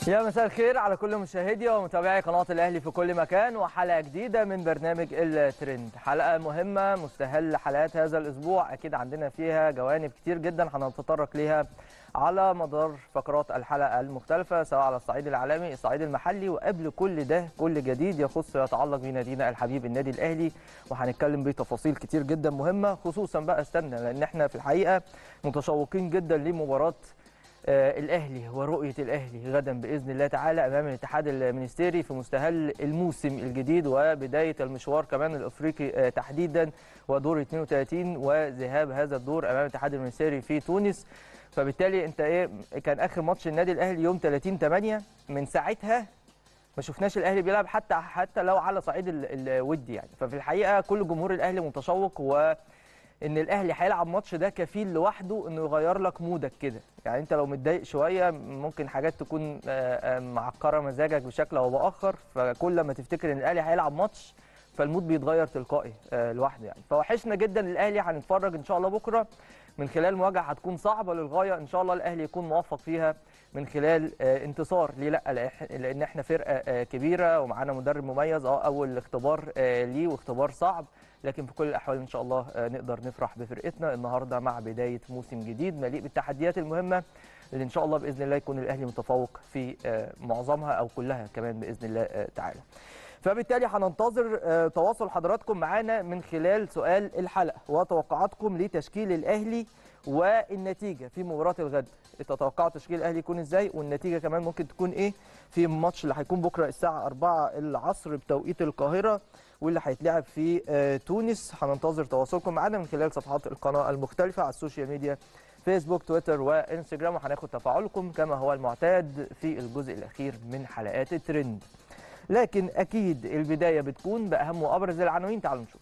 يا مساء الخير على كل مشاهدي ومتابعي قناة الأهلي في كل مكان وحلقة جديدة من برنامج الترند حلقة مهمة مستهل حلقات هذا الأسبوع أكيد عندنا فيها جوانب كتير جدا هنتطرق ليها على مدار فقرات الحلقة المختلفة سواء على الصعيد العالمي الصعيد المحلي وقبل كل ده كل جديد يخص ويتعلق بنادينا الحبيب النادي الأهلي وهنتكلم بتفاصيل كتير جدا مهمة خصوصا بقى استنى لأن احنا في الحقيقة متشوقين جدا لمباراة آه، الاهلي ورؤيه الاهلي غدا باذن الله تعالى امام الاتحاد المنستيري في مستهل الموسم الجديد وبدايه المشوار كمان الافريقي آه، تحديدا ودور 32 وذهاب هذا الدور امام الاتحاد المنستيري في تونس فبالتالي انت ايه كان اخر ماتش النادي الاهلي يوم 30 8 من ساعتها ما شفناش الاهلي بيلعب حتى حتى لو على صعيد ال- الودي يعني ففي الحقيقه كل جمهور الاهلي متشوق و ان الاهلي هيلعب ماتش ده كفيل لوحده انه يغير لك مودك كده يعني انت لو متضايق شويه ممكن حاجات تكون آه، آه، معكره مزاجك بشكل او باخر فكل ما تفتكر ان الاهلي هيلعب ماتش فالمود بيتغير تلقائي آه، لوحده يعني فوحشنا جدا الاهلي هنتفرج ان شاء الله بكره من خلال مواجهه هتكون صعبه للغايه ان شاء الله الاهلي يكون موفق فيها من خلال آه، انتصار ليه لا لأح- لان احنا فرقه آه، كبيره ومعانا مدرب مميز اه اول اختبار آه، ليه واختبار صعب لكن في كل الاحوال ان شاء الله آه، نقدر نفرح بفرقتنا النهارده مع بدايه موسم جديد مليء بالتحديات المهمه اللي ان شاء الله باذن الله يكون الاهلي متفوق في آه، معظمها او كلها كمان باذن الله آه، تعالى. فبالتالي هننتظر آه، تواصل حضراتكم معانا من خلال سؤال الحلقه وتوقعاتكم لتشكيل الاهلي والنتيجه في مباراه الغد تتوقعوا تشكيل الاهلي يكون ازاي والنتيجه كمان ممكن تكون ايه في الماتش اللي هيكون بكره الساعه 4 العصر بتوقيت القاهره واللي هيتلعب في آه، تونس هننتظر تواصلكم معنا من خلال صفحات القناه المختلفه على السوشيال ميديا فيسبوك تويتر وانستجرام وهناخد تفاعلكم كما هو المعتاد في الجزء الاخير من حلقات الترند لكن اكيد البدايه بتكون باهم وابرز العناوين تعالوا نشوف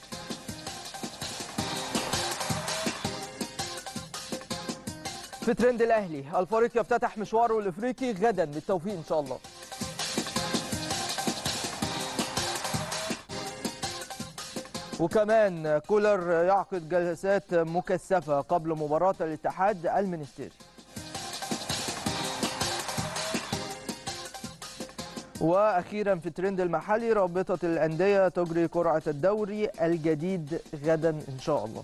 في ترند الاهلي الفريق يفتتح مشواره الافريقي غدا بالتوفيق ان شاء الله وكمان كولر يعقد جلسات مكثفه قبل مباراه الاتحاد المنستيري واخيرا في الترند المحلي رابطه الانديه تجري قرعه الدوري الجديد غدا ان شاء الله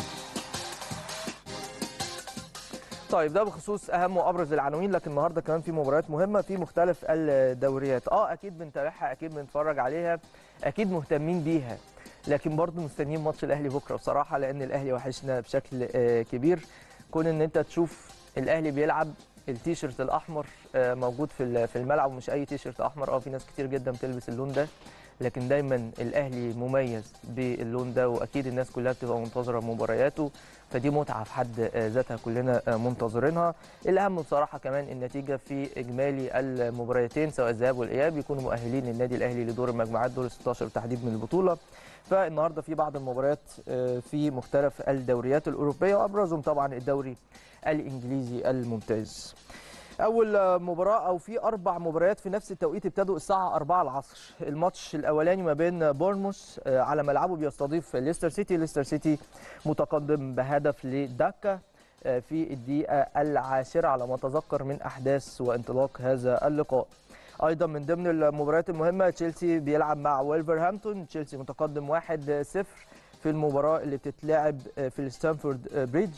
طيب ده بخصوص اهم وابرز العناوين لكن النهارده كمان في مباريات مهمه في مختلف الدوريات اه اكيد بنتابعها اكيد بنتفرج عليها اكيد مهتمين بيها لكن برضه مستنيين ماتش الاهلي بكره بصراحه لان الاهلي وحشنا بشكل آه، كبير كون ان انت تشوف الاهلي بيلعب التيشيرت الاحمر آه، موجود في ال- في الملعب ومش اي تيشيرت احمر اه في ناس كتير جدا بتلبس اللون ده لكن دايما الاهلي مميز باللون ده واكيد الناس كلها بتبقى منتظره مبارياته فدي متعه في حد آه، ذاتها كلنا آه، منتظرينها الاهم بصراحه كمان النتيجه في اجمالي المباريتين سواء الذهاب والاياب يكونوا مؤهلين للنادي الاهلي لدور المجموعات دور 16 بالتحديد من البطوله فالنهارده في بعض المباريات آه، في مختلف الدوريات الاوروبيه وابرزهم طبعا الدوري الانجليزي الممتاز اول آه، مباراه او في اربع مباريات في نفس التوقيت ابتدوا الساعه 4 العصر الماتش الاولاني ما بين بورنموث آه، على ملعبه بيستضيف ليستر سيتي ليستر سيتي متقدم بهدف لداكا آه، في الدقيقه العاشره على ما اتذكر من احداث وانطلاق هذا اللقاء ايضا من ضمن المباريات المهمه تشيلسي بيلعب مع ويلفرهامبتون تشيلسي متقدم 1-0 في المباراه اللي بتتلعب آه، في الستانفورد آه، بريدج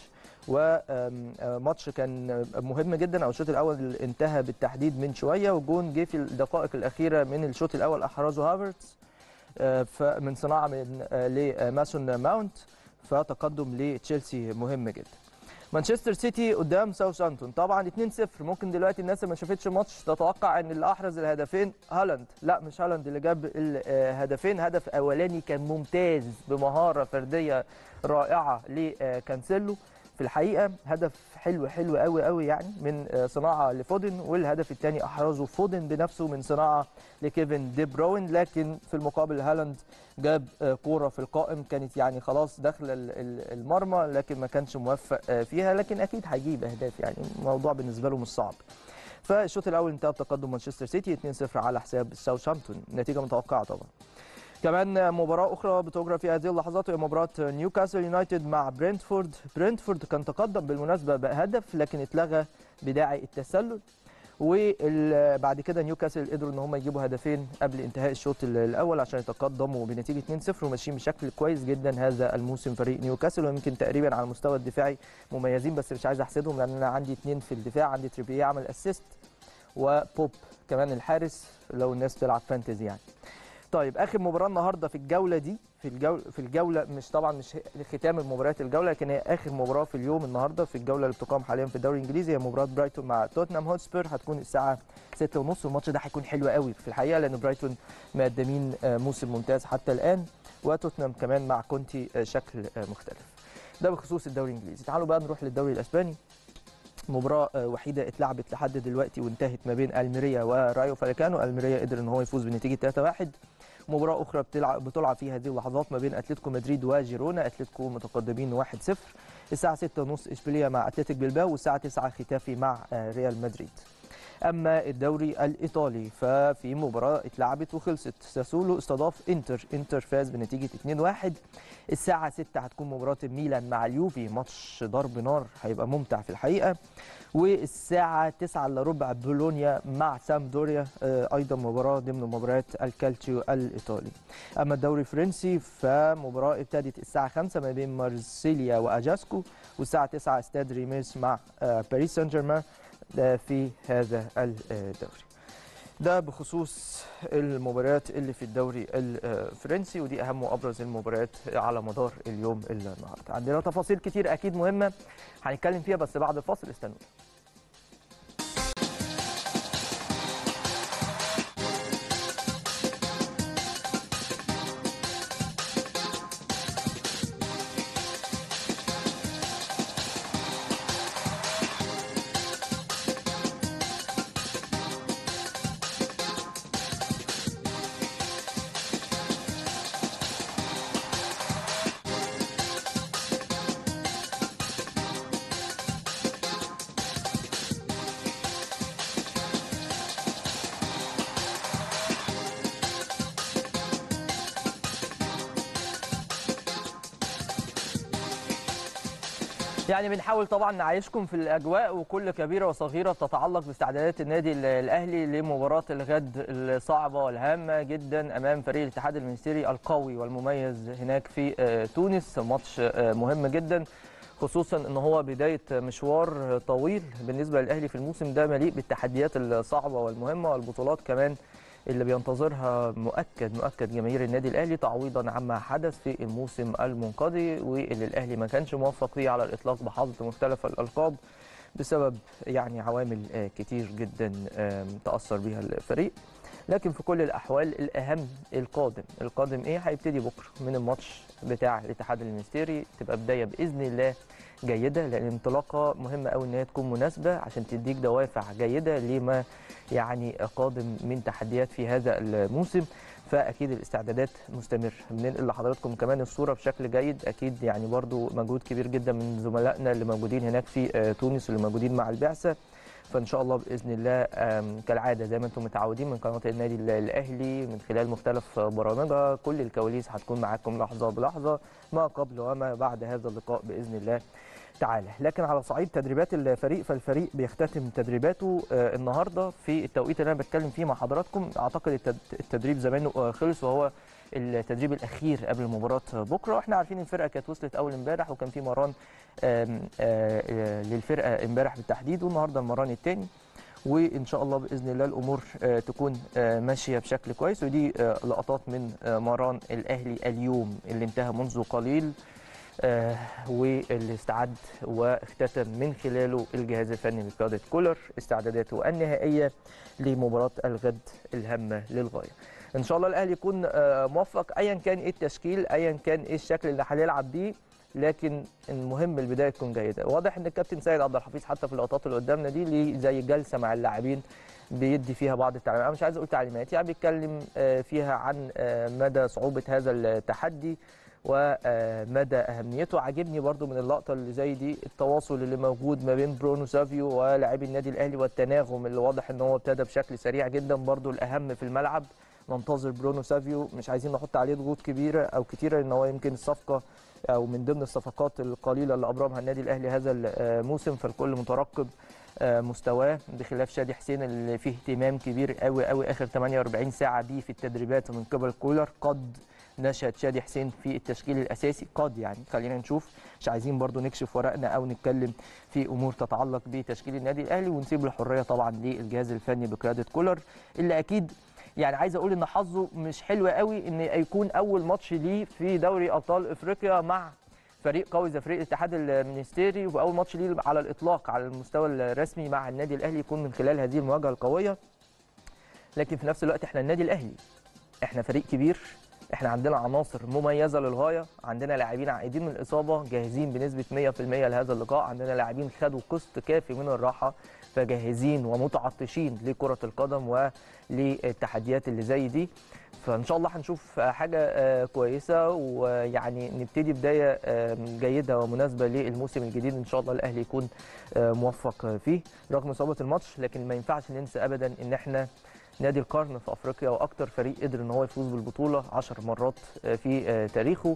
وماتش كان مهم جدا او الشوط الاول انتهى بالتحديد من شويه وجون جه في الدقائق الاخيره من الشوط الاول احرزه هافرتس آه، ف- من صناعه من آه، لماسون ماونت فتقدم لتشيلسي مهم جدا مانشستر سيتي قدام ساوثهامبتون طبعا 2-0 ممكن دلوقتي الناس اللي ما شافتش الماتش تتوقع ان اللي احرز الهدفين هالاند لا مش هالاند اللي جاب الهدفين هدف اولاني كان ممتاز بمهاره فرديه رائعه لكانسيلو في الحقيقه هدف حلو حلو قوي قوي يعني من آه، صناعه لفودن والهدف الثاني احرزه فودن بنفسه من صناعه لكيفن دي بروين لكن في المقابل هالاند جاب آه، كوره في القائم كانت يعني خلاص داخله ال- ال- المرمى لكن ما كانش موفق آه، فيها لكن اكيد هيجيب اهداف يعني الموضوع بالنسبه له مش صعب فالشوط الاول انتهى بتقدم مانشستر سيتي 2-0 على حساب ساوثهامبتون نتيجه متوقعه طبعا كمان مباراة أخرى بتجرى في هذه اللحظات هي مباراة نيوكاسل يونايتد مع برنتفورد برنتفورد كان تقدم بالمناسبة بهدف لكن اتلغى بداعي التسلل وبعد كده نيوكاسل قدروا ان هم يجيبوا هدفين قبل انتهاء الشوط الاول عشان يتقدموا بنتيجه 2-0 وماشيين بشكل كويس جدا هذا الموسم فريق نيوكاسل ويمكن تقريبا على المستوى الدفاعي مميزين بس مش عايز احسدهم لان انا عندي اثنين في الدفاع عندي تريبيه عمل اسيست وبوب كمان الحارس لو الناس تلعب فانتزي يعني طيب اخر مباراه النهارده في الجوله دي في الجوله في الجوله مش طبعا مش ختام المباريات الجوله لكن هي اخر مباراه في اليوم النهارده في الجوله اللي بتقام حاليا في الدوري الانجليزي هي مباراه برايتون مع توتنهام هوتسبير هتكون الساعه 6:30 والماتش ده هيكون حلو قوي في الحقيقه لان برايتون مقدمين موسم ممتاز حتى الان وتوتنهام كمان مع كونتي شكل مختلف ده بخصوص الدوري الانجليزي تعالوا بقى نروح للدوري الاسباني مباراة وحيدة اتلعبت لحد دلوقتي وانتهت ما بين الميريا ورايو فاليكانو، الميريا قدر ان هو يفوز بنتيجة 3-1 مباراة أخرى بتلعب بتلعب في هذه اللحظات ما بين أتلتيكو مدريد وجيرونا، أتلتيكو متقدمين 1-0 الساعة 6:30 إشبيلية مع أتلتيك بلباو والساعة 9 ختافي مع ريال مدريد. اما الدوري الايطالي ففي مباراه اتلعبت وخلصت ساسولو استضاف انتر انتر فاز بنتيجه 2-1 الساعه 6 هتكون مباراه ميلان مع اليوفي ماتش ضرب نار هيبقى ممتع في الحقيقه والساعه 9 الا ربع بولونيا مع سامدوريا ايضا مباراه ضمن مباريات الكالتشيو الايطالي اما الدوري الفرنسي فمباراه ابتدت الساعه 5 ما بين مارسيليا واجاسكو والساعه 9 استاد ريميس مع باريس سان جيرمان في هذا الدوري ده بخصوص المباريات اللي في الدوري الفرنسي ودي اهم وابرز المباريات على مدار اليوم النهارده عندنا تفاصيل كتير اكيد مهمه هنتكلم فيها بس بعد الفاصل استنوا يعني بنحاول طبعا نعيشكم في الاجواء وكل كبيره وصغيره تتعلق باستعدادات النادي الاهلي لمباراه الغد الصعبه والهامه جدا امام فريق الاتحاد المنستيري القوي والمميز هناك في تونس ماتش مهم جدا خصوصا ان هو بدايه مشوار طويل بالنسبه للاهلي في الموسم ده مليء بالتحديات الصعبه والمهمه والبطولات كمان اللي بينتظرها مؤكد مؤكد جماهير النادي الاهلي تعويضا عما حدث في الموسم المنقضي واللي الاهلي ما كانش موفق فيه على الاطلاق بحظ مختلف الالقاب بسبب يعني عوامل كتير جدا تاثر بها الفريق لكن في كل الاحوال الاهم القادم القادم ايه هيبتدي بكره من الماتش بتاع الاتحاد المنستيري تبقى بدايه باذن الله جيده لان انطلاقه مهمه قوي ان هي تكون مناسبه عشان تديك دوافع جيده لما يعني قادم من تحديات في هذا الموسم فاكيد الاستعدادات مستمر بننقل لحضراتكم كمان الصوره بشكل جيد اكيد يعني برضو مجهود كبير جدا من زملائنا اللي موجودين هناك في تونس اللي موجودين مع البعثه فان شاء الله باذن الله كالعاده زي ما انتم متعودين من قناه النادي الاهلي من خلال مختلف برامجها كل الكواليس هتكون معاكم لحظه بلحظه ما قبل وما بعد هذا اللقاء باذن الله تعالى لكن على صعيد تدريبات الفريق فالفريق بيختتم تدريباته النهارده في التوقيت اللي انا بتكلم فيه مع حضراتكم اعتقد التدريب زمانه خلص وهو التدريب الاخير قبل مباراه بكره واحنا عارفين الفرقه كانت وصلت اول امبارح وكان في مران للفرقه امبارح بالتحديد والنهارده المران الثاني وان شاء الله باذن الله الامور تكون ماشيه بشكل كويس ودي لقطات من مران الاهلي اليوم اللي انتهى منذ قليل آه واللي استعد واختتم من خلاله الجهاز الفني لقياده كولر استعداداته النهائيه لمباراه الغد الهامه للغايه. ان شاء الله الاهلي يكون آه موفق ايا كان ايه التشكيل ايا كان ايه الشكل اللي هنلعب بيه لكن المهم البدايه تكون جيده واضح ان الكابتن سيد عبد الحفيظ حتى في اللقطات اللي قدامنا دي ليه زي جلسه مع اللاعبين بيدي فيها بعض التعليمات انا مش عايز اقول تعليمات يعني بيتكلم آه فيها عن مدى صعوبه هذا التحدي ومدى اهميته عاجبني برضو من اللقطه اللي زي دي التواصل اللي موجود ما بين برونو سافيو ولاعبي النادي الاهلي والتناغم اللي واضح ان هو ابتدى بشكل سريع جدا برضو الاهم في الملعب ننتظر برونو سافيو مش عايزين نحط عليه ضغوط كبيره او كتيره ان هو يمكن الصفقه او من ضمن الصفقات القليله اللي ابرمها النادي الاهلي هذا الموسم فالكل مترقب آه، مستواه بخلاف شادي حسين اللي فيه اهتمام كبير قوي قوي اخر 48 ساعه بيه في التدريبات من قبل كولر قد نشهد شادي حسين في التشكيل الاساسي قد يعني خلينا نشوف مش عايزين برضو نكشف ورقنا او نتكلم في امور تتعلق بتشكيل النادي الاهلي ونسيب الحريه طبعا للجهاز الفني بقياده كولر اللي اكيد يعني عايز اقول ان حظه مش حلو قوي ان يكون اول ماتش ليه في دوري ابطال افريقيا مع فريق قوي زي فريق الاتحاد المنستيري واول ماتش ليه على الاطلاق على المستوى الرسمي مع النادي الاهلي يكون من خلال هذه المواجهه القويه لكن في نفس الوقت احنا النادي الاهلي احنا فريق كبير احنا عندنا عناصر مميزه للغايه عندنا لاعبين عائدين من الاصابه جاهزين بنسبه 100% لهذا اللقاء عندنا لاعبين خدوا قسط كافي من الراحه فجاهزين ومتعطشين لكره القدم وللتحديات اللي زي دي فان شاء الله هنشوف حاجه آه، كويسه ويعني نبتدي بدايه آه، جيده ومناسبه للموسم الجديد ان شاء الله الاهلي يكون آه، موفق فيه رغم صعوبه الماتش لكن ما ينفعش ننسى ابدا ان احنا نادي القرن في افريقيا واكتر فريق قدر ان هو يفوز بالبطوله 10 مرات في تاريخه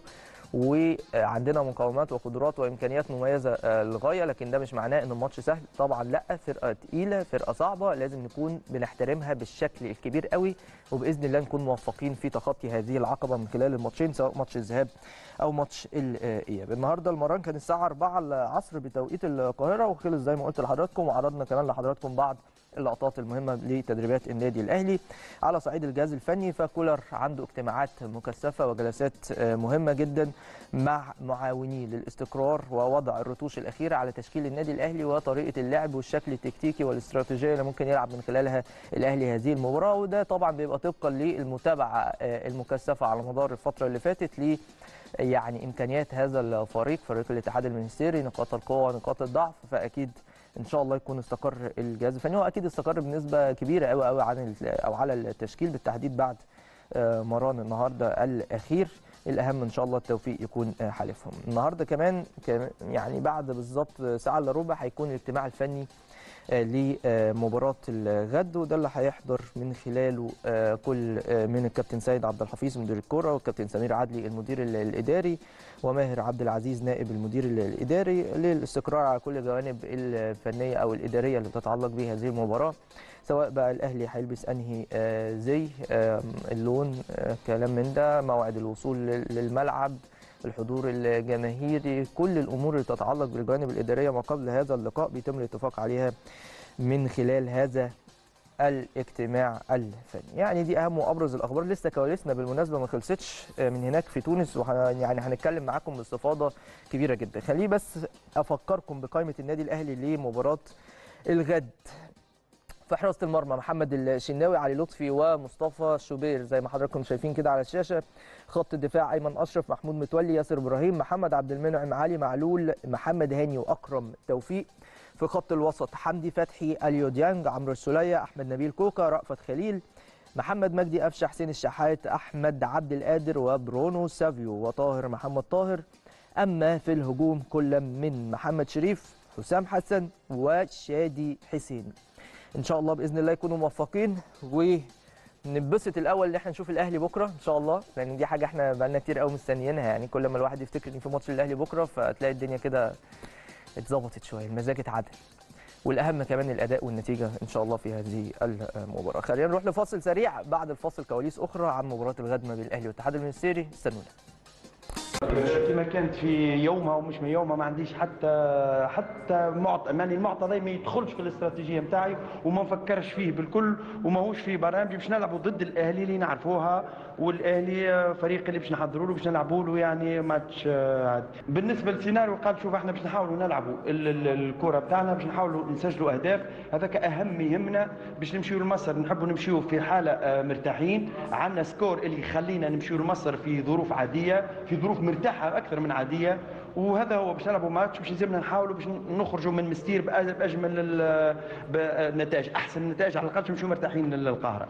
وعندنا مقاومات وقدرات وامكانيات مميزه للغايه لكن ده مش معناه ان الماتش سهل طبعا لا فرقه تقيله فرقه صعبه لازم نكون بنحترمها بالشكل الكبير قوي وباذن الله نكون موفقين في تخطي هذه العقبه من خلال الماتشين سواء ماتش الذهاب او ماتش الاياب النهارده المران كان الساعه 4 العصر بتوقيت القاهره وخلص زي ما قلت لحضراتكم وعرضنا كمان لحضراتكم بعض اللقطات المهمه لتدريبات النادي الاهلي على صعيد الجهاز الفني فكولر عنده اجتماعات مكثفه وجلسات آه، مهمه جدا مع معاونيه للاستقرار ووضع الرتوش الاخيره على تشكيل النادي الاهلي وطريقه اللعب والشكل التكتيكي والاستراتيجيه اللي ممكن يلعب من خلالها الاهلي هذه المباراه وده طبعا بيبقى طبقا للمتابعه آه، المكثفه على مدار الفتره اللي فاتت ل يعني امكانيات هذا الفريق فريق الاتحاد المنستيري نقاط القوه ونقاط الضعف فاكيد ان شاء الله يكون استقر الجهاز الفني هو اكيد استقر بنسبه كبيره قوي قوي عن ال- او على التشكيل بالتحديد بعد آه، مران النهارده الاخير الاهم ان شاء الله التوفيق يكون آه، حالفهم النهارده كمان كان- يعني بعد بالظبط ساعه الا ربع هيكون الاجتماع الفني آه، لمباراه الغد وده اللي هيحضر من خلاله آه، كل آه، من الكابتن سيد عبد الحفيظ مدير الكره والكابتن سمير عدلي المدير ال- الاداري وماهر عبد العزيز نائب المدير ال- الاداري للاستقرار على كل الجوانب الفنيه او الاداريه اللي بتتعلق بهذه المباراه سواء بقى الاهلي هيلبس انهي آه، زي آه، اللون آه، كلام من ده موعد الوصول لل- للملعب الحضور الجماهيري كل الامور اللي تتعلق بالجوانب الاداريه ما قبل هذا اللقاء بيتم الاتفاق عليها من خلال هذا الاجتماع الفني يعني دي اهم وابرز الاخبار لسه كواليسنا بالمناسبه ما خلصتش آه، من هناك في تونس وح يعني هنتكلم معاكم باستفاضه كبيره جدا خليه بس افكركم بقائمه النادي الاهلي لمباراه الغد في حراسه المرمى محمد الشناوي علي لطفي ومصطفى شوبير زي ما حضراتكم شايفين كده على الشاشه خط الدفاع ايمن اشرف محمود متولي ياسر ابراهيم محمد عبد المنعم علي معلول محمد هاني واكرم توفيق في خط الوسط حمدي فتحي اليو ديانج عمرو السوليه احمد نبيل كوكا رأفت خليل محمد مجدي قفشه حسين الشحات احمد عبد القادر وبرونو سافيو وطاهر محمد طاهر اما في الهجوم كل من محمد شريف حسام حسن وشادي حسين ان شاء الله باذن الله يكونوا موفقين وننبسط الاول ان احنا نشوف الاهلي بكره ان شاء الله لان دي حاجه احنا بقالنا كتير قوي مستنيينها يعني كل ما الواحد يفتكر ان في ماتش الاهلي بكره فتلاقي الدنيا كده اتظبطت شويه المزاج اتعدل والاهم كمان الاداء والنتيجه ان شاء الله في هذه المباراه خلينا نروح لفاصل سريع بعد الفاصل كواليس اخرى عن مباراه الغد ما بين الاهلي والاتحاد المنستيري استنونا كما كانت في يومها ومش من يومها ما عنديش حتى حتى معطى يعني المعطى ده ما يدخلش في الاستراتيجيه نتاعي وما نفكرش فيه بالكل وما هوش في برامج باش نلعبوا ضد الاهلي اللي نعرفوها والاهلي فريق اللي باش نحضروا له باش نلعبوا له يعني ماتش آه، عادي. بالنسبه للسيناريو قال شوف احنا باش نحاولوا نلعبوا ال- ال- الكره بتاعنا باش نحاولوا نسجلوا اهداف هذاك اهم يهمنا باش نمشيو لمصر نحبوا نمشيو في حاله آه، مرتاحين عندنا سكور اللي يخلينا نمشيو لمصر في ظروف عاديه في ظروف مرتاحه اكثر من عاديه وهذا هو باش نلعبوا ماتش باش لازمنا نحاولوا باش نخرجوا من مستير بأج- باجمل ال- النتائج احسن نتائج على الاقل باش نمشيو مرتاحين للقاهره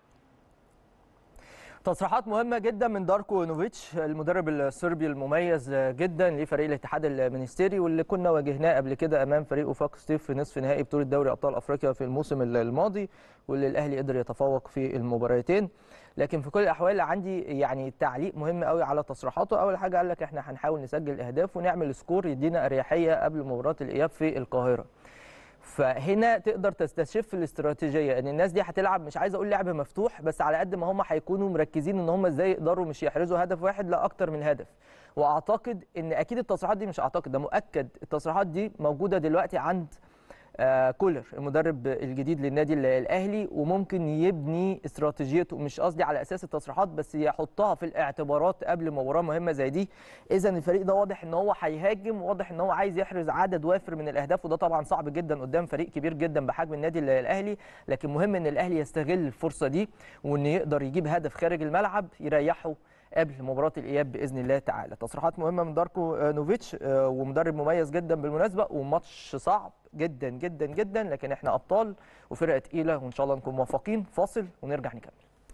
تصريحات مهمة جدا من داركو نوفيتش المدرب الصربي المميز جدا لفريق الاتحاد المنستيري واللي كنا واجهناه قبل كده امام فريق وفاق ستيف في نصف نهائي بطولة دوري ابطال افريقيا في الموسم الماضي واللي الاهلي قدر يتفوق في المباراتين لكن في كل الاحوال عندي يعني تعليق مهم قوي على تصريحاته اول حاجة قال لك احنا هنحاول نسجل اهداف ونعمل سكور يدينا اريحية قبل مباراة الاياب في القاهرة فهنا تقدر تستشف الاستراتيجيه ان الناس دي هتلعب مش عايز اقول لعب مفتوح بس على قد ما هم هيكونوا مركزين ان هم ازاي يقدروا مش يحرزوا هدف واحد لا اكتر من هدف واعتقد ان اكيد التصريحات دي مش اعتقد ده مؤكد التصريحات دي موجوده دلوقتي عند آه، كولر المدرب الجديد للنادي ال- الاهلي وممكن يبني استراتيجيته مش قصدي على اساس التصريحات بس يحطها في الاعتبارات قبل مباراه مهمه زي دي اذا الفريق ده واضح ان هو هيهاجم واضح ان هو عايز يحرز عدد وافر من الاهداف وده طبعا صعب جدا قدام فريق كبير جدا بحجم النادي ال- الاهلي لكن مهم ان الاهلي يستغل الفرصه دي وان يقدر يجيب هدف خارج الملعب يريحه قبل مباراه الاياب باذن الله تعالى تصريحات مهمه من داركو آه، نوفيتش آه، ومدرب مميز جدا بالمناسبه وماتش صعب جدا جدا جدا لكن احنا ابطال وفرقه تقيله وان شاء الله نكون موفقين فاصل ونرجع نكمل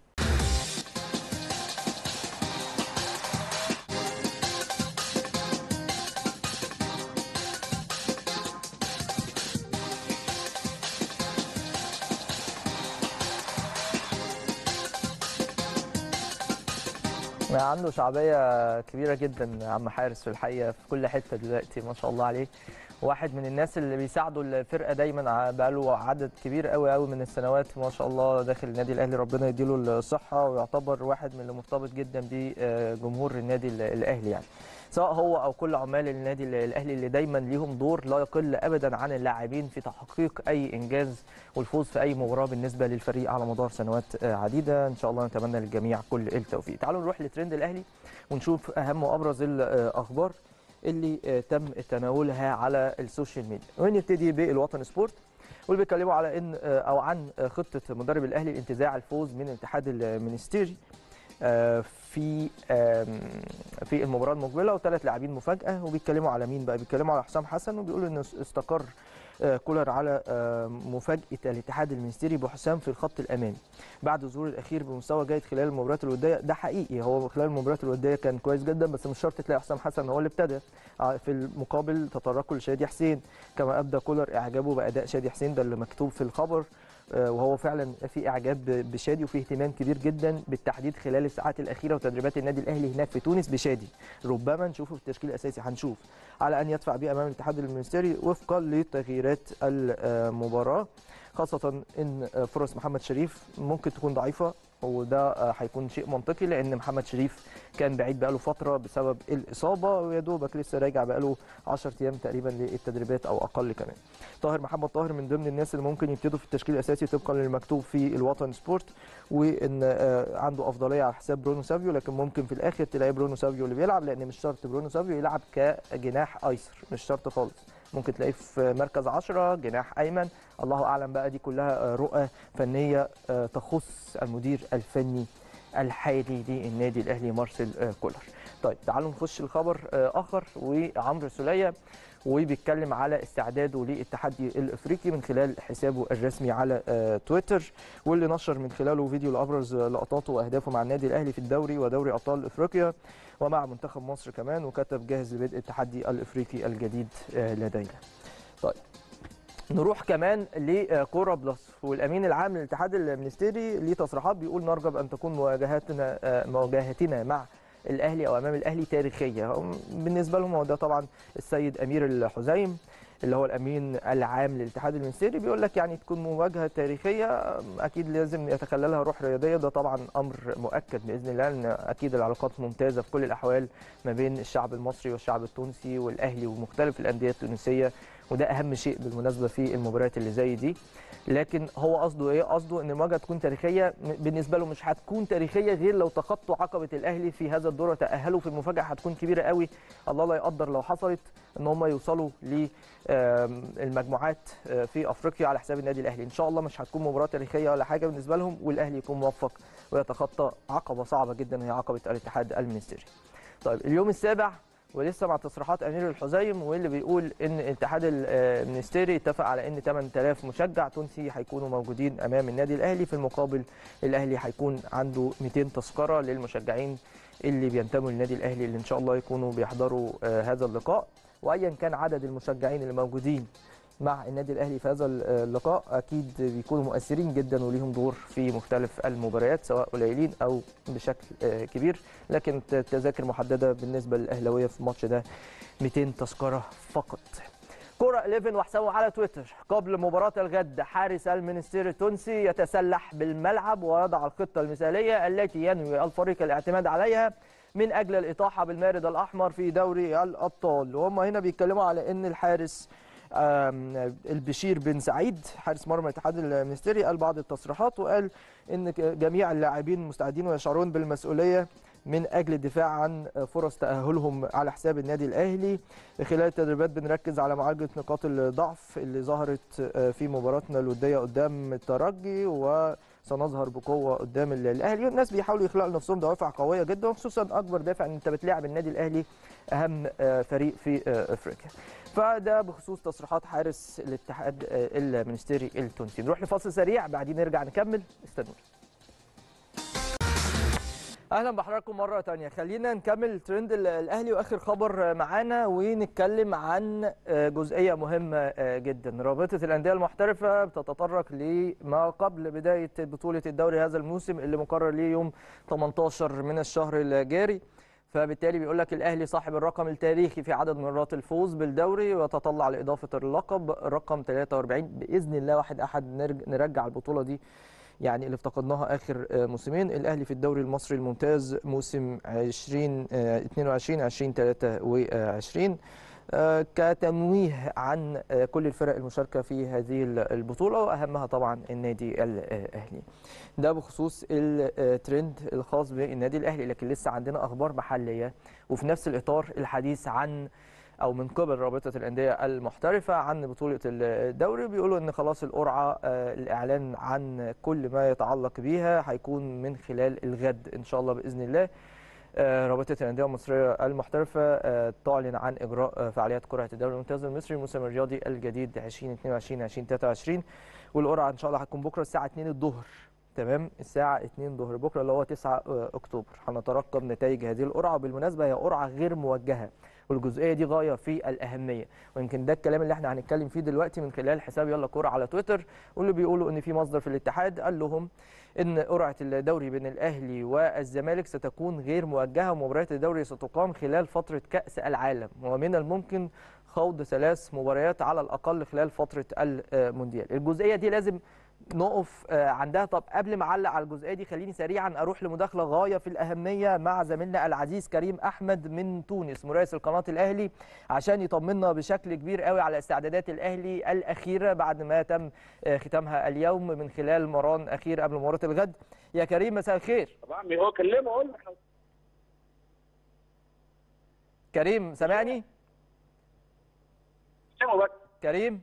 عنده شعبية كبيرة جدا عم حارس في الحقيقة في كل حتة دلوقتي ما شاء الله عليه واحد من الناس اللي بيساعدوا الفرقة دايما ع- بقاله عدد كبير قوي قوي من السنوات ما شاء الله داخل النادي الأهلي ربنا يديله الصحة ويعتبر واحد من اللي مرتبط جدا بجمهور النادي ال- الأهلي يعني سواء هو او كل عمال النادي ال- الاهلي اللي دايما ليهم دور لا يقل ابدا عن اللاعبين في تحقيق اي انجاز والفوز في اي مباراه بالنسبه للفريق على مدار سنوات آه، عديده ان شاء الله نتمنى للجميع كل التوفيق تعالوا نروح لترند الاهلي ونشوف اهم وابرز الاخبار اللي آه، تم تناولها على السوشيال ميديا ونبتدي بالوطن سبورت واللي بيتكلموا على ان آه، او عن آه، خطه مدرب الاهلي لانتزاع الفوز من الاتحاد المنستيري آه، في آم، في المباراه المقبله وثلاث لاعبين مفاجاه وبيتكلموا على مين بقى بيتكلموا على حسام حسن وبيقولوا ان استقر آه، كولر على آه، مفاجاه الاتحاد المنستيري بحسام في الخط الامامي بعد الظهور الاخير بمستوى جيد خلال المباريات الوديه ده حقيقي هو خلال المباريات الوديه كان كويس جدا بس مش شرط تلاقي حسام حسن هو اللي ابتدى آه، في المقابل تطرقوا لشادي حسين كما ابدى كولر اعجابه باداء شادي حسين ده اللي مكتوب في الخبر آه، وهو فعلا في اعجاب ب- بشادي وفي اهتمام كبير جدا بالتحديد خلال الساعات الاخيره وتدريبات النادي الاهلي هناك في تونس بشادي ربما نشوفه في التشكيل الاساسي هنشوف على ان يدفع به امام الاتحاد المنستيري وفقا لتغييرات المباراه خاصه ان فرص محمد شريف ممكن تكون ضعيفه وده آه، هيكون شيء منطقي لان محمد شريف كان بعيد بقاله فتره بسبب الاصابه ويا دوبك لسه راجع بقاله 10 ايام تقريبا للتدريبات او اقل كمان طاهر محمد طاهر من ضمن الناس اللي ممكن يبتدوا في التشكيل الاساسي طبقا للمكتوب في الوطن سبورت وان آه، عنده افضليه على حساب برونو سافيو لكن ممكن في الاخر تلاقي برونو سافيو اللي بيلعب لان مش شرط برونو سافيو يلعب كجناح ايسر مش شرط خالص ممكن تلاقيه في مركز 10 جناح ايمن الله اعلم بقى دي كلها آه، رؤى فنيه آه، تخص المدير الفني الحالي للنادي الاهلي مارسيل آه، كولر طيب تعالوا نخش الخبر آه، اخر وعمرو سوليه وبيتكلم على استعداده للتحدي الافريقي من خلال حسابه الرسمي على آه، تويتر واللي نشر من خلاله فيديو لابرز لقطاته واهدافه مع النادي الاهلي في الدوري ودوري ابطال افريقيا ومع منتخب مصر كمان وكتب جاهز لبدء التحدي الافريقي الجديد آه، لدينا. طيب نروح كمان لكوره بلس والامين العام للاتحاد المنستيري ليه تصريحات بيقول نرجو ان تكون مواجهاتنا آه، مواجهتنا مع الاهلي او امام الاهلي تاريخيه هم بالنسبه لهم هو ده طبعا السيد امير الحزيم اللي هو الامين العام للاتحاد المنستيري بيقول لك يعني تكون مواجهه تاريخيه اكيد لازم يتخللها روح رياضيه ده طبعا امر مؤكد باذن الله لان اكيد العلاقات ممتازه في كل الاحوال ما بين الشعب المصري والشعب التونسي والاهلي ومختلف الانديه التونسيه وده اهم شيء بالمناسبه في المباريات اللي زي دي لكن هو قصده ايه قصده ان المواجهه تكون تاريخيه بالنسبه له مش هتكون تاريخيه غير لو تخطوا عقبه الاهلي في هذا الدور وتاهلوا في المفاجاه هتكون كبيره قوي الله لا يقدر لو حصلت ان هم يوصلوا للمجموعات في افريقيا على حساب النادي الاهلي ان شاء الله مش هتكون مباراه تاريخيه ولا حاجه بالنسبه لهم والاهلي يكون موفق ويتخطى عقبه صعبه جدا هي عقبه الاتحاد المنستيري طيب اليوم السابع ولسه مع تصريحات امير الحزيم واللي بيقول ان الاتحاد المنستيري اتفق على ان 8000 مشجع تونسي هيكونوا موجودين امام النادي الاهلي في المقابل الاهلي هيكون عنده 200 تذكره للمشجعين اللي بينتموا للنادي الاهلي اللي ان شاء الله يكونوا بيحضروا آه، هذا اللقاء وايا كان عدد المشجعين اللي موجودين مع النادي الاهلي في هذا اللقاء اكيد بيكونوا مؤثرين جدا وليهم دور في مختلف المباريات سواء قليلين او بشكل آه، كبير لكن التذاكر محدده بالنسبه للاهلاويه في الماتش ده 200 تذكره فقط كرة 11 وحسابه على تويتر قبل مباراة الغد حارس المنستير التونسي يتسلح بالملعب ويضع الخطة المثالية التي ينوي الفريق الاعتماد عليها من أجل الإطاحة بالمارد الأحمر في دوري الأبطال وهم هنا بيتكلموا على أن الحارس آم، البشير بن سعيد حارس مرمى الاتحاد المنستيري قال بعض التصريحات وقال ان جميع اللاعبين مستعدين ويشعرون بالمسؤوليه من اجل الدفاع عن فرص تاهلهم على حساب النادي الاهلي خلال التدريبات بنركز على معالجه نقاط الضعف اللي ظهرت في مباراتنا الوديه قدام الترجي وسنظهر بقوه قدام الاهلي الناس بيحاولوا يخلقوا لنفسهم دوافع قويه جدا وخصوصا اكبر دافع ان انت بتلاعب النادي الاهلي اهم فريق في افريقيا فده بخصوص تصريحات حارس الاتحاد المنستيري التونسي نروح لفاصل سريع بعدين نرجع نكمل استنوا اهلا بحضراتكم مره تانية خلينا نكمل ترند ال- الاهلي واخر خبر معانا ونتكلم عن جزئيه مهمه جدا رابطه الانديه المحترفه بتتطرق لما قبل بدايه بطوله الدوري هذا الموسم اللي مقرر ليه يوم 18 من الشهر الجاري فبالتالي بيقول لك الاهلي صاحب الرقم التاريخي في عدد مرات الفوز بالدوري ويتطلع لاضافه اللقب رقم 43 باذن الله واحد احد نرج- نرجع البطوله دي يعني اللي افتقدناها اخر آه، موسمين الاهلي في الدوري المصري الممتاز موسم 20 آه، 22 20 23 آه، كتمويه عن آه، كل الفرق المشاركه في هذه البطوله واهمها طبعا النادي الاهلي ده بخصوص الترند الخاص بالنادي الاهلي لكن لسه عندنا اخبار محليه وفي نفس الاطار الحديث عن او من قبل رابطه الانديه المحترفه عن بطوله الدوري بيقولوا ان خلاص القرعه آه، الاعلان عن كل ما يتعلق بيها هيكون من خلال الغد ان شاء الله باذن الله آه، رابطه الانديه المصريه المحترفه آه، تعلن عن اجراء آه، فعاليات قرعه الدوري الممتاز المصري الموسم الرياضي الجديد 2022 2023 والقرعه ان شاء الله هتكون بكره الساعه 2 الظهر تمام الساعه 2 الظهر بكره اللي هو 9 آه، اكتوبر هنترقب نتائج هذه القرعه وبالمناسبه هي قرعه غير موجهه والجزئيه دي غايه في الاهميه ويمكن ده الكلام اللي احنا هنتكلم فيه دلوقتي من خلال حساب يلا كوره على تويتر واللي بيقولوا ان في مصدر في الاتحاد قال لهم ان قرعه الدوري بين الاهلي والزمالك ستكون غير موجهه ومباريات الدوري ستقام خلال فتره كاس العالم ومن الممكن خوض ثلاث مباريات على الاقل خلال فتره المونديال الجزئيه دي لازم نقف آه، عندها طب قبل ما اعلق على الجزئيه دي خليني سريعا اروح لمداخله غايه في الاهميه مع زميلنا العزيز كريم احمد من تونس مراسل قناه الاهلي عشان يطمنا بشكل كبير قوي على استعدادات الاهلي الاخيره بعد ما تم آه، ختامها اليوم من خلال مران اخير قبل مباراه الغد يا كريم مساء الخير طبعا هو كلمه قول له إحنا كريم سامعني كلمه بس كريم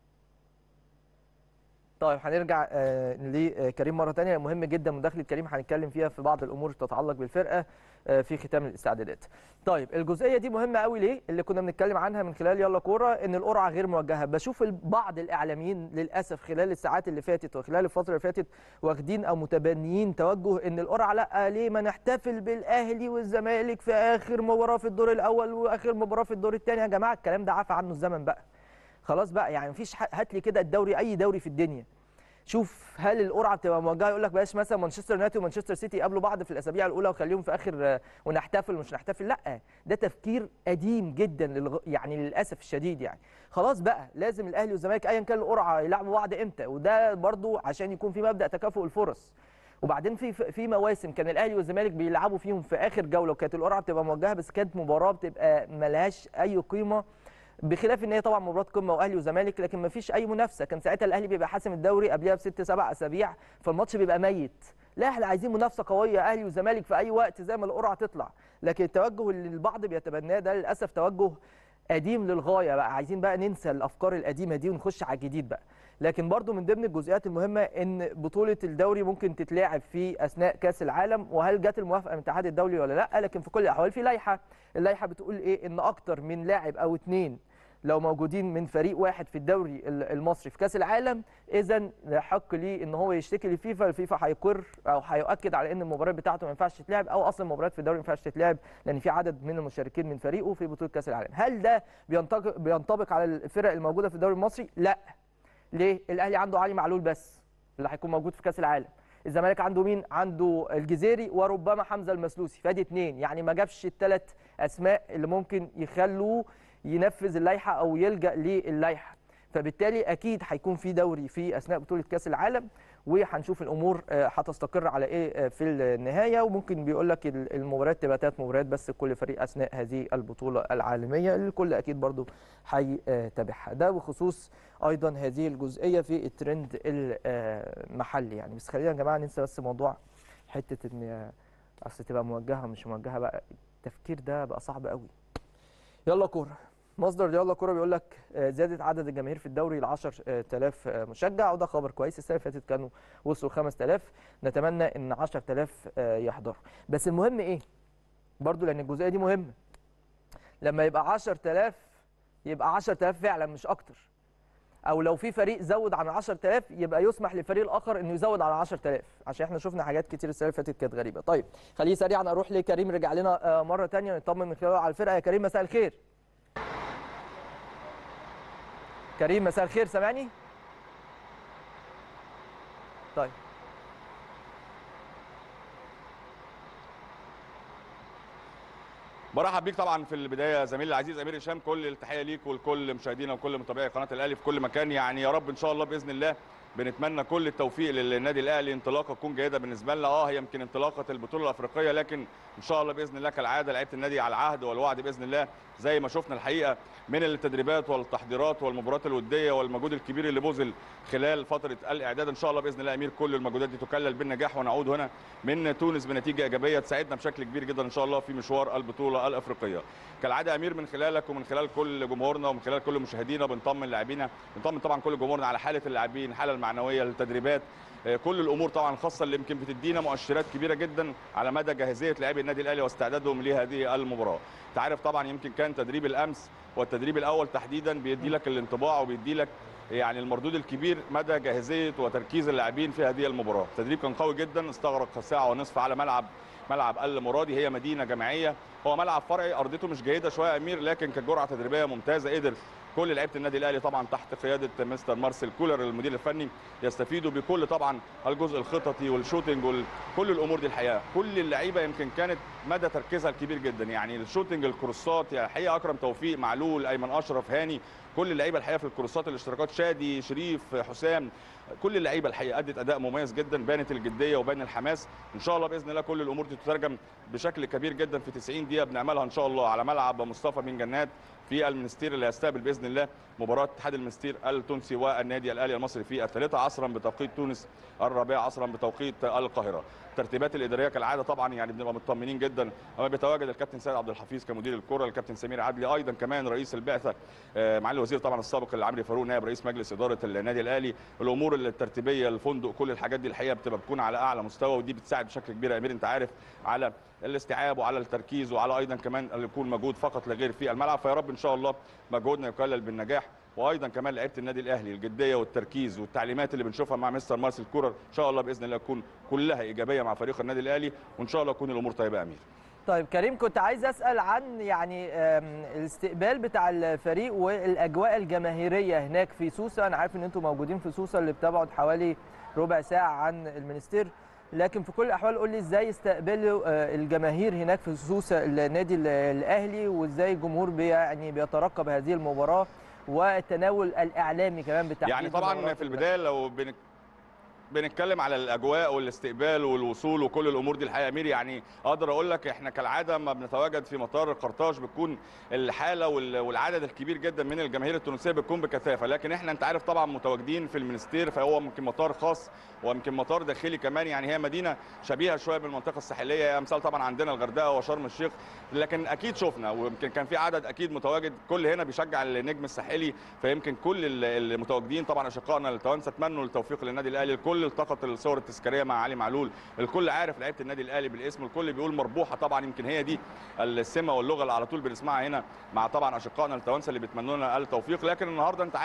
طيب هنرجع آه، لكريم مره ثانيه مهم جدا مداخله كريم هنتكلم فيها في بعض الامور تتعلق بالفرقه آه، في ختام الاستعدادات. طيب الجزئيه دي مهمه قوي ليه؟ اللي كنا بنتكلم عنها من خلال يلا كوره ان القرعه غير موجهه، بشوف ال- بعض الاعلاميين للاسف خلال الساعات اللي فاتت وخلال الفتره اللي فاتت واخدين او متبنيين توجه ان القرعه لا ليه ما نحتفل بالاهلي والزمالك في اخر مباراه في الدور الاول واخر مباراه في الدور الثاني يا جماعه الكلام ده عفى عنه الزمن بقى. خلاص بقى يعني مفيش ح- هات لي كده الدوري اي دوري في الدنيا شوف هل القرعه بتبقى موجهه يقول لك بلاش مثلا مانشستر يونايتد ومانشستر سيتي يقابلوا بعض في الاسابيع الاولى وخليهم في اخر آه، ونحتفل ومش نحتفل لا ده تفكير قديم جدا للغ... يعني للاسف الشديد يعني خلاص بقى لازم الاهلي والزمالك ايا كان القرعه يلعبوا بعض امتى وده برضو عشان يكون في مبدا تكافؤ الفرص وبعدين في في مواسم كان الاهلي والزمالك بيلعبوا فيهم في اخر جوله وكانت القرعه بتبقى موجهه بس كانت مباراه بتبقى ملهاش اي قيمه بخلاف ان هي طبعا مباراه قمه واهلي وزمالك لكن ما فيش اي منافسه كان ساعتها الاهلي بيبقى حاسم الدوري قبلها بست سبع اسابيع فالماتش بيبقى ميت لا احنا عايزين منافسه قويه اهلي وزمالك في اي وقت زي ما القرعه تطلع لكن التوجه اللي البعض بيتبناه ده للاسف توجه قديم للغايه بقى عايزين بقى ننسى الافكار القديمه دي ونخش على الجديد بقى لكن برضو من ضمن الجزئيات المهمه ان بطوله الدوري ممكن تتلعب في اثناء كاس العالم وهل جت الموافقه من الاتحاد الدولي ولا لا لكن في كل الاحوال في لائحه اللائحه بتقول ايه ان اكتر من لاعب او اتنين لو موجودين من فريق واحد في الدوري ال- المصري في كاس العالم اذا يحق ليه ان هو يشتكي للفيفا الفيفا هيقر او هيؤكد على ان المباريات بتاعته ما ينفعش تتلعب او اصلا المباريات في الدوري ما ينفعش تتلعب لان في عدد من المشاركين من فريقه في بطوله كاس العالم هل ده بينطبق بينطبق على الفرق الموجوده في الدوري المصري لا ليه الاهلي عنده علي معلول بس اللي هيكون موجود في كاس العالم الزمالك عنده مين عنده الجزيري وربما حمزه المسلوسي فادي اتنين يعني ما جابش الثلاث اسماء اللي ممكن يخلوه ينفذ اللائحه او يلجا للائحه فبالتالي اكيد هيكون في دوري في اثناء بطوله كاس العالم وهنشوف الامور آه، هتستقر على ايه آه، في النهايه وممكن بيقول لك ال- المباريات تبقى ثلاث مباريات بس كل فريق اثناء هذه البطوله العالميه اللي الكل اكيد برضو هيتابعها ده بخصوص ايضا هذه الجزئيه في الترند المحلي يعني بس خلينا يا جماعه ننسى بس موضوع حته ان آه، اصل تبقى موجهه مش موجهه بقى التفكير ده بقى صعب قوي يلا كوره مصدر يلا كوره بيقول لك آه، زادت عدد الجماهير في الدوري ل 10000 آه، مشجع وده خبر كويس السنه اللي فاتت كانوا وصلوا 5000 نتمنى ان 10000 آه، يحضروا بس المهم ايه برضو لان الجزئيه دي مهمه لما يبقى 10000 يبقى 10000 فعلا مش اكتر او لو في فريق زود عن 10000 يبقى يسمح للفريق الاخر انه يزود عن 10000 عشان احنا شفنا حاجات كتير السنه اللي فاتت كانت غريبه طيب خليه سريعا اروح لكريم رجع لنا آه، مره ثانيه نطمن من خلاله على الفرقه يا كريم مساء الخير كريم مساء الخير سامعني طيب برحب بيك طبعا في البدايه زميلي العزيز امير هشام كل التحيه ليك ولكل مشاهدينا وكل متابعي قناه الاهلي في كل مكان يعني يا رب ان شاء الله باذن الله بنتمنى كل التوفيق للنادي الاهلي انطلاقه تكون جيده بالنسبه لنا اه هي يمكن انطلاقه البطوله الافريقيه لكن ان شاء الله باذن الله كالعاده لعيبه النادي على العهد والوعد باذن الله زي ما شفنا الحقيقه من التدريبات والتحضيرات والمباريات الوديه والمجهود الكبير اللي بذل خلال فتره الاعداد ان شاء الله باذن الله امير كل المجهودات دي تكلل بالنجاح ونعود هنا من تونس بنتيجه ايجابيه تساعدنا بشكل كبير جدا ان شاء الله في مشوار البطوله الافريقيه كالعاده يا امير من خلالك ومن خلال كل جمهورنا ومن خلال كل مشاهدينا بنطمن لاعبينا بنطمن طبعا كل جمهورنا على حاله اللاعبين الحاله المعنويه التدريبات آه، كل الامور طبعا الخاصه اللي يمكن بتدينا مؤشرات كبيره جدا على مدى جاهزيه لاعبي النادي الاهلي واستعدادهم لهذه المباراه انت عارف طبعا يمكن كان تدريب الامس والتدريب الاول تحديدا بيدي لك الانطباع وبيدي لك يعني المردود الكبير مدى جاهزيه وتركيز اللاعبين في هذه المباراه التدريب كان قوي جدا استغرق ساعه ونصف على ملعب ملعب المرادي هي مدينه جماعيه هو ملعب فرعي ارضيته مش جيده شويه يا امير لكن كجرعه تدريبيه ممتازه قدر كل لعيبه النادي الاهلي طبعا تحت قياده مستر مارسيل كولر المدير الفني يستفيدوا بكل طبعا الجزء الخططي والشوتنج وكل الامور دي الحقيقه كل اللعيبه يمكن كانت مدى تركيزها الكبير جدا يعني الشوتنج الكروسات يعني الحقيقه اكرم توفيق معلول ايمن اشرف هاني كل اللعيبه الحقيقه في الكروسات الاشتراكات شادي شريف حسام كل اللعيبه الحقيقه ادت اداء مميز جدا بانت الجديه وبان الحماس ان شاء الله باذن الله كل الامور دي تترجم بشكل كبير جدا في 90 دقيقه بنعملها ان شاء الله على ملعب مصطفى بن جنات في المنستير اللي هيستقبل باذن الله مباراه اتحاد المنستير التونسي والنادي الاهلي المصري في الثالثه عصرا بتوقيت تونس الرابعه عصرا بتوقيت القاهره الترتيبات الاداريه كالعاده طبعا يعني بنبقى مطمنين جدا اما بيتواجد الكابتن سيد عبد الحفيظ كمدير الكره الكابتن سمير عدلي ايضا كمان رئيس البعثه آه، معالي الوزير طبعا السابق العمري فاروق نائب رئيس مجلس اداره النادي الاهلي الامور الترتيبيه الفندق كل الحاجات دي الحقيقه بتبقى بتكون على اعلى مستوى ودي بتساعد بشكل كبير يا امير انت عارف على الاستيعاب وعلى التركيز وعلى ايضا كمان اللي يكون مجهود فقط لا غير في الملعب فيا رب ان شاء الله مجهودنا يكلل بالنجاح وايضا كمان لعيبه النادي الاهلي الجديه والتركيز والتعليمات اللي بنشوفها مع مستر مارسيل كولر ان شاء الله باذن الله تكون كلها ايجابيه مع فريق النادي الاهلي وان شاء الله تكون الامور طيبه يا امير طيب كريم كنت عايز اسال عن يعني آم، الاستقبال بتاع الفريق والاجواء الجماهيريه هناك في سوسه انا عارف ان انتم موجودين في سوسه اللي بتبعد حوالي ربع ساعه عن المنستير لكن في كل الاحوال قول لي ازاي استقبلوا آه، الجماهير هناك في سوسه النادي ال- الاهلي وازاي الجمهور بي يعني بيترقب هذه المباراه والتناول الاعلامي كمان بالتحديد يعني طبعا لمباراة في البدايه لو بنك بنتكلم على الاجواء والاستقبال والوصول وكل الامور دي الحقيقه يا امير يعني اقدر اقول لك احنا كالعاده ما بنتواجد في مطار قرطاج بتكون الحاله وال- والعدد الكبير جدا من الجماهير التونسيه بتكون بكثافه لكن احنا انت عارف طبعا متواجدين في المنستير فهو يمكن مطار خاص ويمكن مطار داخلي كمان يعني هي مدينه شبيهه شويه بالمنطقه الساحليه امثال طبعا عندنا الغردقه وشرم الشيخ لكن اكيد شفنا ويمكن كان في عدد اكيد متواجد كل هنا بيشجع النجم الساحلي فيمكن كل ال- المتواجدين طبعا اشقائنا التوانسه اتمنوا التوفيق للنادي الاهلي الكل التقط الصور التذكاريه مع علي معلول الكل عارف لعيبه النادي الاهلي بالاسم الكل بيقول مربوحه طبعا يمكن هي دي السمه واللغه اللي على طول بنسمعها هنا مع طبعا اشقائنا التوانسه اللي بيتمنوا لنا التوفيق لكن النهارده انت عارف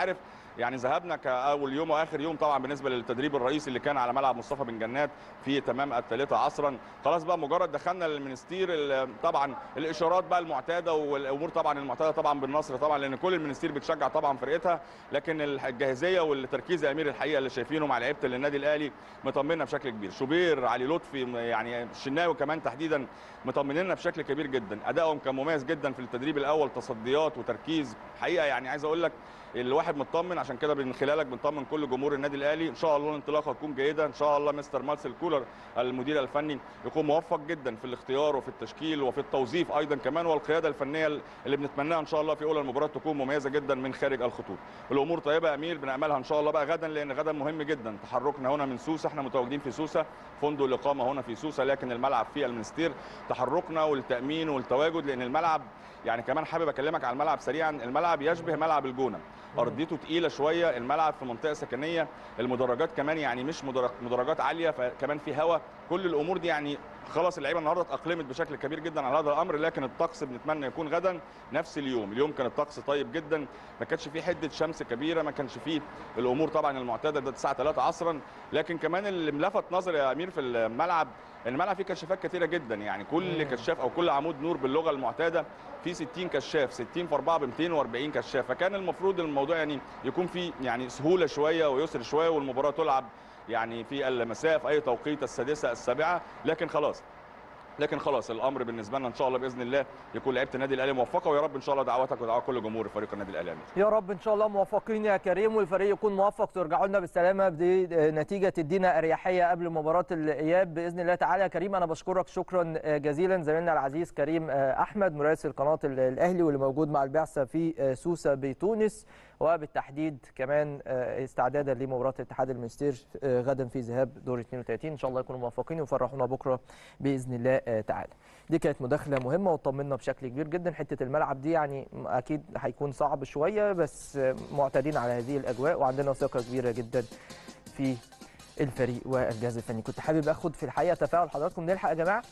يعني ذهبنا كاول يوم واخر يوم طبعا بالنسبه للتدريب الرئيسي اللي كان على ملعب مصطفى بن جنات في تمام الثالثه عصرا خلاص بقى مجرد دخلنا للمنستير ال- طبعا الاشارات بقى المعتاده والامور طبعا المعتاده طبعا بالنصر طبعا لان كل المنستير بتشجع طبعا فرقتها لكن الجاهزيه والتركيز يا امير الحقيقه اللي شايفينه مع لعيبه النادي الاهلي مطمنا بشكل كبير شوبير علي لطفي يعني الشناوي كمان تحديدا مطمنينا بشكل كبير جدا ادائهم كان مميز جدا في التدريب الاول تصديات وتركيز حقيقه يعني عايز اقول لك الواحد مطمن عشان كده من خلالك بنطمن كل جمهور النادي الاهلي ان شاء الله الانطلاقه تكون جيده ان شاء الله مستر مارسيل كولر المدير الفني يكون موفق جدا في الاختيار وفي التشكيل وفي التوظيف ايضا كمان والقياده الفنيه اللي بنتمناها ان شاء الله في اولى المباراه تكون مميزه جدا من خارج الخطوط الامور طيبه يا امير بناملها ان شاء الله بقى غدا لان غدا مهم جدا تحركنا هنا من سوسه احنا متواجدين في سوسه فندق الاقامه هنا في سوسه لكن الملعب في المنستير تحركنا والتامين والتواجد لان الملعب يعني كمان حابب اكلمك على الملعب سريعا الملعب يشبه ملعب الجونه ارضيته تقيله شويه الملعب في منطقه سكنيه المدرجات كمان يعني مش مدرج- مدرجات عاليه فكمان في هواء كل الامور دي يعني خلاص اللعيبه النهارده اتاقلمت بشكل كبير جدا على هذا الامر لكن الطقس بنتمنى يكون غدا نفس اليوم اليوم كان الطقس طيب جدا ما كانش فيه حده شمس كبيره ما كانش فيه الامور طبعا المعتاده ده الساعه 3 عصرا لكن كمان اللي ملفت نظري يا امير في الملعب ان الملعب فيه كشافات كتيره جدا يعني كل كشاف او كل عمود نور باللغه المعتاده في 60 كشاف 60 في 4 ب 240 كشاف فكان المفروض الموضوع يعني يكون فيه يعني سهوله شويه ويسر شويه والمباراه تلعب يعني في المساء في اي توقيت السادسه السابعه لكن خلاص لكن خلاص الامر بالنسبه لنا ان شاء الله باذن الله يكون لعيبه النادي الاهلي موفقه ويا رب ان شاء الله دعواتك ودعوات كل جمهور فريق النادي الاهلي يا أمير. يا رب ان شاء الله موفقين يا كريم والفريق يكون موفق ترجعوا لنا بالسلامه بنتيجه تدينا اريحيه قبل مباراه الاياب باذن الله تعالى يا كريم انا بشكرك شكرا جزيلا زميلنا العزيز كريم احمد مراسل قناه الاهلي واللي موجود مع البعثه في سوسه بتونس وبالتحديد كمان استعدادا لمباراه الاتحاد المنستير غدا في ذهاب دور 32 ان شاء الله يكونوا موفقين ويفرحونا بكره باذن الله تعالى دي كانت مداخله مهمه وطمنا بشكل كبير جدا حته الملعب دي يعني اكيد هيكون صعب شويه بس معتادين على هذه الاجواء وعندنا ثقه كبيره جدا في الفريق والجهاز الفني كنت حابب اخد في الحقيقه تفاعل حضراتكم نلحق يا جماعه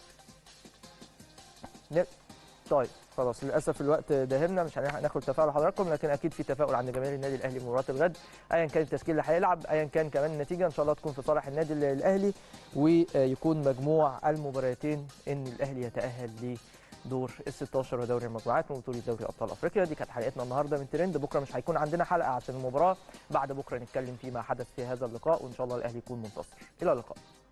نل... طيب خلاص للاسف الوقت داهمنا مش هنلحق ناخد تفاعل حضراتكم لكن اكيد في تفاؤل عند جماهير النادي الاهلي مباراه الغد ايا كان التشكيل اللي هيلعب ايا كان كمان النتيجه ان شاء الله تكون في صالح النادي الاهلي ويكون مجموع المباراتين ان الاهلي يتاهل لدور ال 16 ودوري المجموعات من بطوله دوري ابطال افريقيا دي كانت حلقتنا النهارده من ترند بكره مش هيكون عندنا حلقه عشان المباراه بعد بكره نتكلم فيما حدث في هذا اللقاء وان شاء الله الاهلي يكون منتصر الى اللقاء